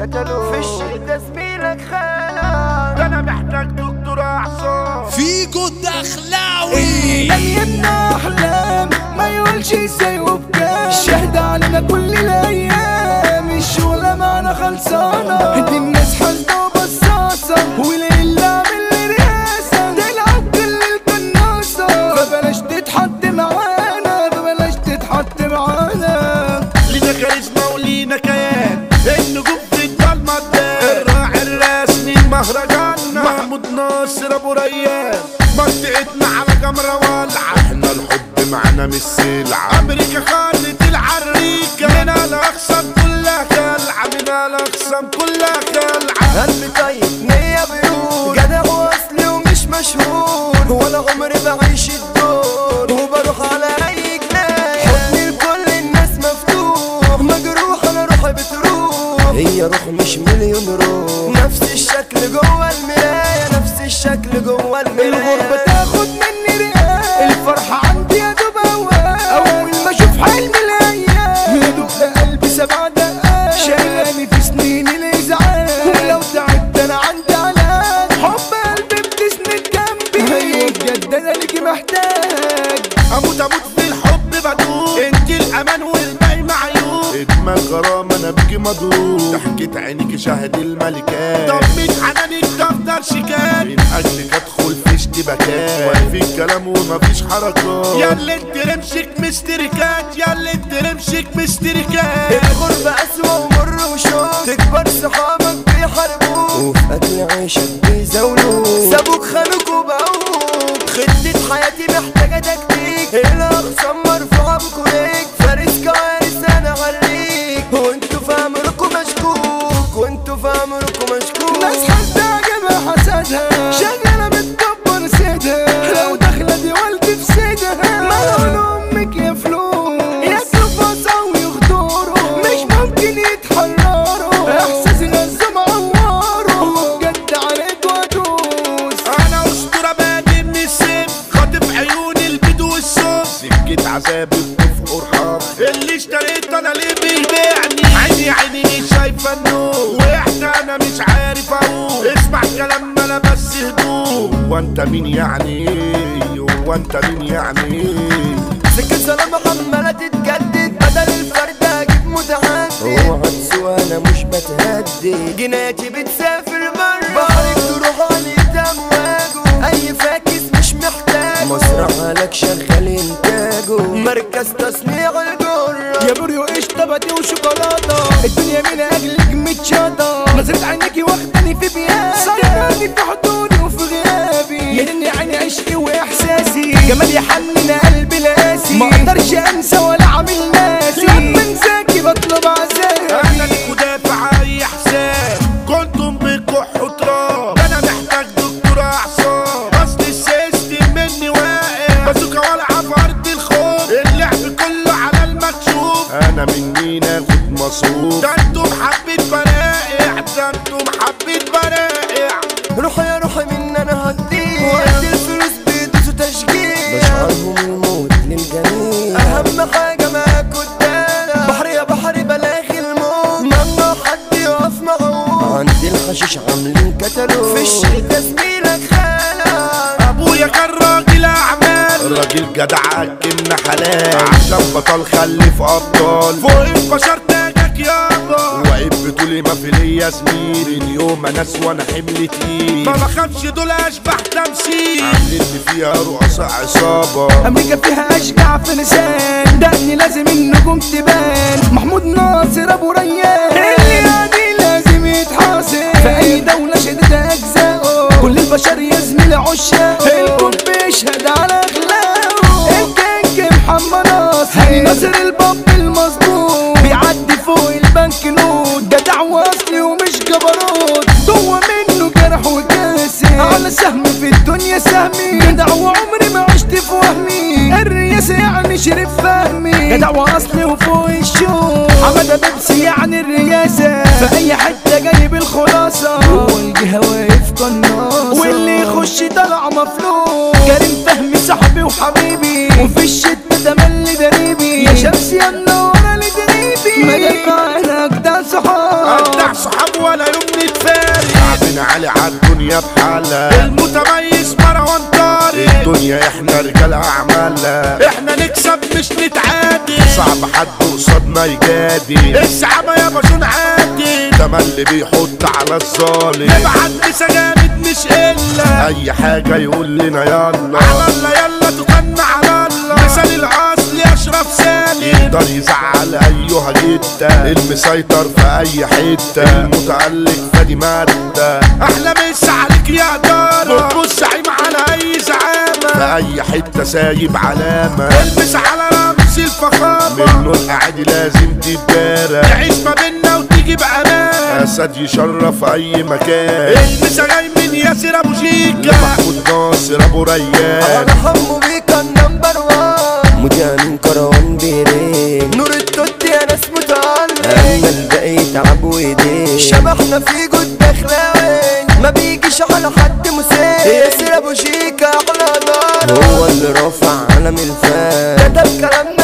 قتلوه في الشدة زميلك خانك ده انا محتاج دكتور اعصاب فيجو الدخلاوي ايامنا احلام ما يقولش ازاي وبكام شهد علينا كل الايام الشغلة معنا خلصانة دي الناس حاسدة وبصاصة وليلة عامل لي رئاسة تلعب كل القناصة فبلاش تتحط معانا فبلاش تتحط معانا لينا كاريزما ولينا كيان النجوم في الضلمة تبان الراعي الرسمي المهرجان محمود ناصر ابو ريان منطقتنا على جمرة والعة احنا الحب معنا مش سلعة امريكا خلت العريكة من الاقسام كلها كلعة من الاقسام كلها كلعة قلبي طيب نية بيقول جدع واصلي ومش مشهور ولا عمري بعيش الدور وبروح على اي جناية حضني لكل الناس مفتوح مجروح انا روحي بتروح هي روح مش مليون روح نفس الشكل جوه المراية نفس الشكل جوه المراية الغربة تاخد مني رئاب الفرحة عندي يا دوب أوقات أول ما أشوف حلم الأيام يدق قلبي سبع دقات شايلاني في سنين الإزعاج ولو تعبت أنا عندي علاج حب قلبي بتسند جنبي أيوة بجد أنا ليكي محتاج اموت اموت في الحب بدوب انت الامان والباقي معيوب ادمان غرام انا بيجي مضروب ضحكة عينيك شاهد الملكات ضمك حنانك دفتر شيكات من اجلك ادخل في اشتباكات واقفين كلام ومفيش حركات يا اللي انت رمشك مشتركات يا اللي انت رمشك مشتركات الغربة أسوأ ومر وشوق تكبر صحابك بيحاربوك وفي أكل عيشك بيزاولوك سابوك خانوك وباعوك خطة حياتي محتاجة تكتيك الأقسام مرفوعة بكوريك فارس كوارث أنا غريك وانتوا في أمركم مشكوك وانتوا في أمركم مشكوك ناس حاسة عجبها حسدها شغالة بتكبر سيدها لو داخلة دي والدي في سيدها ملعون أمك يا فلوس ياكلوا فصا ويغدروا مش ممكن يتحرروا إحساس نزم عواروا بجد عليك وأدوس انا اسطوره بادي من السم خاطف عيون البدو والصوت سكة عذابي بطف قرحان اللي اشتريت انا ليه بيبيعني عيني عيني مش شايفه النور وقعت انا مش عارف اقول اسمع كلام انا بس هدوء وانت مين يعني وانت مين يعني سكة سلامة عمالة تتجدد بدل الفرد اجيب متعدد اوعى تسوى انا مش بتهدد جنايتي بتسافر بره بحرك تروح عليه امواجه اي فاكس مش محتاج مصرع لك شغال انتاجه مركز تصنيع الجرة يا بوريو قشطة باتي وشوكولاتة الدنيا من أجلك متشاطة نظرة عينيكي واخداني في بياتي سيراني في حضوري وفي غيابي يهني عيني عشقي وإحساسي جمال يحنن قلبي لاسي ما أقدرش أنسى ولا عامل ناسي لما انساكي بطلب عذابي انا ليك ودافع اي حساب كنتم بكحوا تراب انا محتاج دكتور اعصاب اصل السيستم مني واقع بازوكا والعب في ارض الخوف اللعب كله على المكشوف انا مني ناخد مصروف ده انتم حبيت برائع ده انتم حبيت برائع روحي يا روحي من انا هديه وقت الفلوس بيدوسوا تشجيع بشعرهم الموت للجميع اهم حاجة معاك قدامنا بحر يا بحر بلاغي الموت ممنوع حد يقف معه عندي الحشيش عاملين كتالوج في الشتا زميلك خالك ابويا كان راجل اعمال راجل جدع اكلنا حلال عشان بطل خلف ابطال فوق البشر تاجك يابا واقف بطولي ما في ليا زميل من يوم انا وانا حمل تقيل ما بخافش دول اشبح تمثيل عاملين فيها رؤساء عصابه أمريكا فيها أشجع في لسان دقني لازم النجوم تبان محمود ناصر أبو ريان اللي يعدي لازم يتحاسب في أي دولة شدت أجزائه كل البشر يا زميلي عشاقه الكون بيشهد على أخلاقه الكينج محمد ناصر هاني ناصر الباب المظبوط بيعدي فوق البنك نوت جدع واصلي ومش جبروت جوه منه جرح وكاسر على سهم في الدنيا سهمي جدع وعمري ما عشت في وهمي الرياسة يعني شريف فهمي جدع واصلي وفوق الشوق حمادة بيبسي يعني الرياسة في اي حتة جايب الخلاصة جوه الجهة واقف قناصة واللي يخش طلع مفلوس كريم فهمي صاحبي وحبيبي وفي الشدة ده ملي دريبي يا شمس يا منورة لدريبي مجال معانا اجدع صحاب اجدع صحاب علي عالدنيا بحالها المتميز مروان طارق الدنيا احنا رجال اعمالها احنا نكسب مش نتعادل صعب حد قصادنا يجادل الزعامة يا باشون عادل ده ما اللي بيحط على الظالم ابعت مسا جامد مش الا اي حاجة يقول لنا يلا على الله يلا تغنى على الله مثال الاصل اشرف سالم يقدر يزعل ايها جدا المسيطر في اي حتة المتألق فادي مادة احلى مسا عليك يا دارة بص زعيم على اي زعامة في اي حتة سايب علامة البس على رمز الفخامة منه القعد لازم تتدارى تعيش ما بينا وتيجي بامان اسد يشرف اي مكان المسا جاي من ياسر ابو شيكا محمود ناصر ابو ريان انا حمو بيكا النمبر وان مجانين كروان بيرين نور التوت يا ناس متعلم اما الباقي يتعب وايديه شبحنا في جود دخلاوي ما بيجيش على حد مسيء ياسر ابو شيكا احلى نار هو اللي رافع علم الفان كتب كلامنا